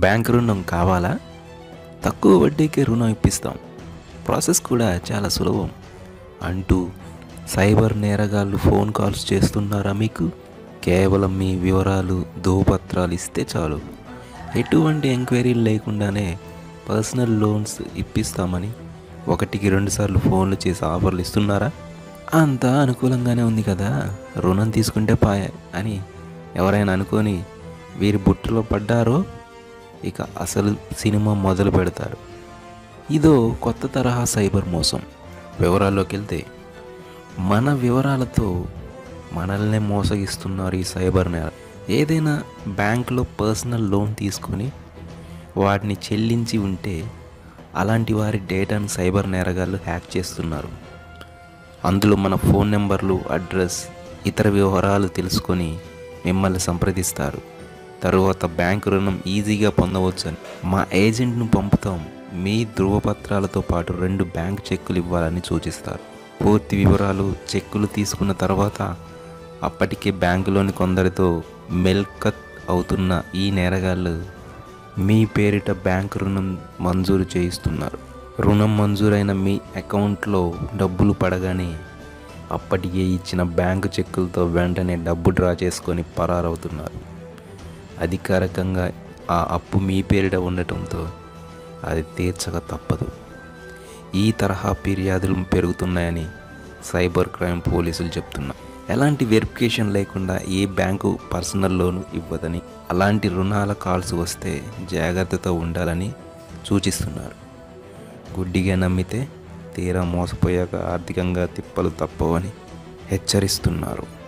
bank రుణం కావాలా తక్కువ వడ్డీకే రుణం ఇప్పిస్తాం ప్రాసెస్ కూడా చాలా సులభం అంటూ సైబర్ నేరగాళ్ళు ఫోన్ కాల్స్ చేస్తున్నారా మీకు కేవలం మీ వివరాలు ధృవపత్రాలు ఇస్తే చాలు ఎటువంటి ఎంక్వైరీలు లేకుండానే పర్సనల్ లోన్స్ ఇప్పిస్తామని ఒకటికి రెండుసార్లు ఫోన్లు చేసి ఆఫర్లు ఇస్తున్నారా అంతా అనుకూలంగానే ఉంది కదా రుణం తీసుకుంటే పాయ అని ఎవరైనా అనుకొని వీరి బుట్టలో పడ్డారో ఇక అసలు సినిమా మొదలు పెడతారు ఇదో కొత్త తరహా సైబర్ మోసం వివరాల్లోకి వెళ్తే మన వివరాలతో మనల్నే మోసగిస్తున్నారు ఈ సైబర్ నేర ఏదైనా బ్యాంకులో పర్సనల్ లోన్ తీసుకొని వాటిని చెల్లించి ఉంటే అలాంటి వారి డేటాను సైబర్ నేరగాళ్ళు హ్యాక్ చేస్తున్నారు అందులో మన ఫోన్ నెంబర్లు అడ్రస్ ఇతర వివరాలు తెలుసుకొని మిమ్మల్ని సంప్రదిస్తారు తరువాత బ్యాంకు రుణం ఈజీగా పొందవచ్చని మా ఏజెంట్ను పంపుతాం మీ ధృవపత్రాలతో పాటు రెండు బ్యాంక్ చెక్కులు ఇవ్వాలని సూచిస్తారు పూర్తి వివరాలు చెక్కులు తీసుకున్న తర్వాత అప్పటికే బ్యాంకులోని కొందరితో మెల్కత్ అవుతున్న ఈ నేరగాళ్ళు మీ పేరిట బ్యాంక్ రుణం మంజూరు చేయిస్తున్నారు రుణం మంజూరైన మీ అకౌంట్లో డబ్బులు పడగానే అప్పటికే ఇచ్చిన బ్యాంకు చెక్కులతో వెంటనే డబ్బు డ్రా చేసుకొని పరారవుతున్నారు అధికారికంగా ఆ అప్పు మీ పేరిట ఉండటంతో అది తీర్చక తప్పదు ఈ తరహా ఫిర్యాదులు పెరుగుతున్నాయని సైబర్ క్రైమ్ పోలీసులు చెప్తున్నారు ఎలాంటి వెరిఫికేషన్ లేకుండా ఏ బ్యాంకు పర్సనల్ లోను ఇవ్వదని అలాంటి రుణాల కాల్స్ వస్తే జాగ్రత్తతో ఉండాలని సూచిస్తున్నారు గుడ్డిగా నమ్మితే తీరా మోసపోయాక ఆర్థికంగా తిప్పలు తప్పవని హెచ్చరిస్తున్నారు